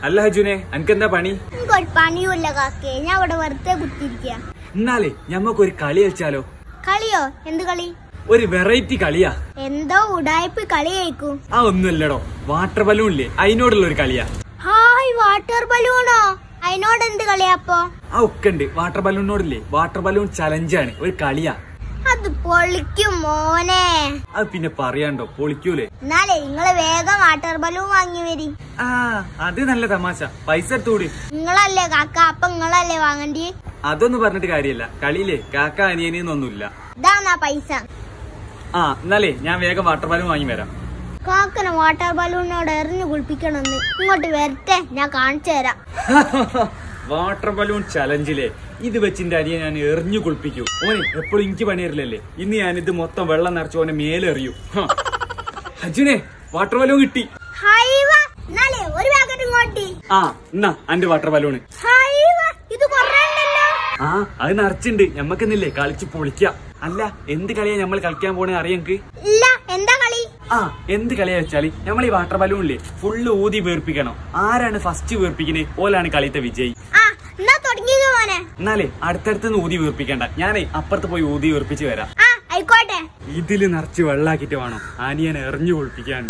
അല്ല ഹജുനെ അനക്കെന്താ പണി എനിക്കൊരു പണിയുമില്ല കാക്കേ ഞാൻ ഇവിടെ വെറുതെ കുത്തിരിക്കുക എന്നാലേ ഞമ്മക്കൊരു കളി കളിച്ചാലോ കളിയോ എന്ത് കളി ഒരു വെറൈറ്റി കളിയാ എന്തോ ഉടായ്പ് കളി കഴിക്കും ആ ഒന്നുമല്ലടോ വാട്ടർ ബലൂൺ ഇല്ലേ അതിനോടുള്ള ഒരു കളിയാ ഹായ് വാട്ടർ ബലൂണോ അതിനോട് എന്ത് കളിയാ അപ്പൊ ആ ഒക്കെ ഉണ്ട് വാട്ടർ ബലൂണിനോടില്ലേ വാട്ടർ ബലൂൺ ചലഞ്ചാണ് ഒരു കളിയാ അത് പൊളിക്കും മോനെ അത് പിന്നെ പറയാണ്ടോ പൊളിക്കൂലേ എന്നാലേ നിങ്ങള് വേഗം വാട്ടർ ബലൂൺ വാങ്ങി വരി ആ അത് നല്ല തമാശ പൈസ എടുത്തുകൂടി നിങ്ങളല്ലേ കാക്ക അപ്പൊ നിങ്ങളല്ലേ വാങ്ങണ്ടി അതൊന്നും പറഞ്ഞിട്ട് കാര്യമില്ല കളിയില്ലേ കാക്ക അനിയനെന്നൊന്നുമില്ല ഇതാന്നാ പൈസ ആ എന്നാലേ ഞാൻ വേഗം വാട്ടർ ബലൂൺ വാങ്ങി വരാം കാക്കനെ വാട്ടർ ബലൂണിനോട് എറിഞ്ഞു കുളിപ്പിക്കണമെന്ന് ഇങ്ങോട്ട് വരട്ടെ ഞാൻ കാണിച്ചു തരാം വാട്ടർ ബലൂൺ ചലഞ്ചിലെ ഇത് വെച്ചിന്റെ അരിയെ ഞാൻ എറിഞ്ഞു കുളിപ്പിക്കൂ ഓനെ എപ്പോഴും എനിക്ക് പണിയറില്ലല്ലേ ഇന്ന് ഞാൻ ഇത് മൊത്തം വെള്ളം നിറച്ച് ഓനെ മേലെറിയൂ ഹ. അർജുനെ വാട്ടർ ബലൂൺ കിട്ടി ഹൈവ എന്നാലേ ഒരു പാക്കറ്റ് ഇങ്ങോട്ടി ആ എന്നാ അന്റെ വാട്ടർ ബലൂണ് ഹൈവ ഇത് കൊറേ ഉണ്ടല്ലോ ആ അത് നിറച്ചുണ്ട് ഞമ്മക്കെന്നില്ലേ കളിച്ച് പൊളിക്കാം അല്ല എന്ത് കളിയാ നമ്മൾ കളിക്കാൻ പോണേ അറിയാക്ക് ഇല്ല എന്താ കളി ആ എന്ത് കളിയാ വെച്ചാല് നമ്മൾ ഈ വാട്ടർ ബലൂണില്ലേ ഫുള്ള് ഊതി വീർപ്പിക്കണം ആരാണ് ഫസ്റ്റ് വീർപ്പിക്കുന്നത് ഓലാണ് കളിത്തെ വിജയി ആ എന്നാ തുടങ്ങിയത് മോനെ എന്നാലേ അടുത്തടുത്ത് ഊതി വീർപ്പിക്കണ്ട ഞാനേ അപ്പുറത്ത് പോയി ഊതി വീർപ്പിച്ച് വരാം ആ ആയിക്കോട്ടെ ഇതില് നിറച്ച് വെള്ളാക്കിട്ട് വേണം ആനിയനെ എറിഞ്ഞു കുളിപ്പിക്കാൻ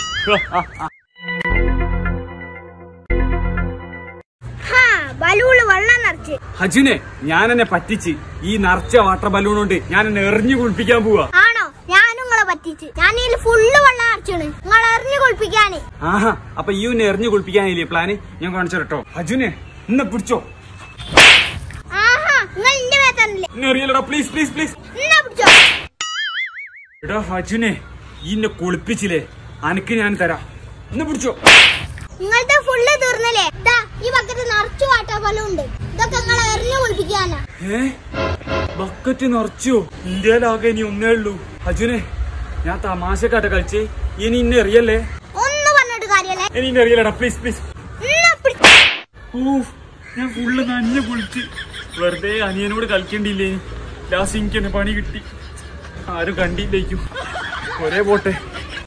ഹാ ബലൂണ് വെള്ളം നിറച്ച് ഹജുനെ ഞാൻ എന്നെ പറ്റിച്ച് ഈ നിറച്ച വാട്ടർ ബലൂൺ കൊണ്ട് ഞാൻ എന്നെ എറിഞ്ഞു കുളിപ്പിക്കാൻ പോവാ ആണോ ഞാനും നിങ്ങളെ പറ്റിച്ച് ഞാൻ ഇതിൽ ഫുള്ള് വെള്ളം നിറച്ചാണ് നിങ്ങൾ എറിഞ്ഞു കുളിപ്പിക്കാന് ആഹാ അപ്പൊ ഈ എന്നെ എറിഞ്ഞു കുളിപ്പിക്കാനില്ലേ പ്ലാന് ഞാൻ കാണിച്ചു കേട്ടോ ഹജുനെ എന്നെ പിടിച്ചോ ആഹാ നിങ്ങൾ ഇന്റെ മേത്തന്നില്ലേ എന്നെ അറിയില്ലടാ പ്ലീസ് പ്ലീസ് പ്ലീസ് എന്നാ പിടിച്ചോ എടാ ഹജുനെ ഈ എന്നെ കുളിപ്പിച്ചില്ലേ അനക്ക് ഞാൻ തരാം എന്നെ പിടിച്ചോ നിങ്ങളുടെ ഫുള്ള് തീർന്നില്ലേ ഇതാ ഈ ബക്കറ്റ് നിറച്ചു വാട്ടർ ബലൂൺ ഉണ്ട് ഇതൊക്കെ നിങ്ങൾ എറിഞ്ഞു കുളിപ്പിക്കാനാ ഏ ബക്കറ്റ് നിറച്ചോ ഇന്ത്യയിലാകെ ഇനി ഒന്നേ ഉള്ളൂ ഹജുനെ ഞാൻ തമാശക്കാട്ടെ കളിച്ചേ ഇനി ഇന്നെ അറിയല്ലേ ഒന്നും പറഞ്ഞിട്ട് കാര്യല്ലേ ഇനി ഇന്നെ അറിയില്ലടാ പ്ലീസ് പ്ലീസ് എന്നാ പിടിച്ചോ ഊഫ് ഞാൻ ഫുള്ള് നഞ്ഞ കുളിച്ച് വെറുതെ അനിയനോട് കളിക്കണ്ടില്ലേ ലാസ്റ്റ് എനിക്ക് എന്നെ പണി കിട്ടി ആരും കണ്ടില്ലേക്കും ഒരേ പോട്ടെ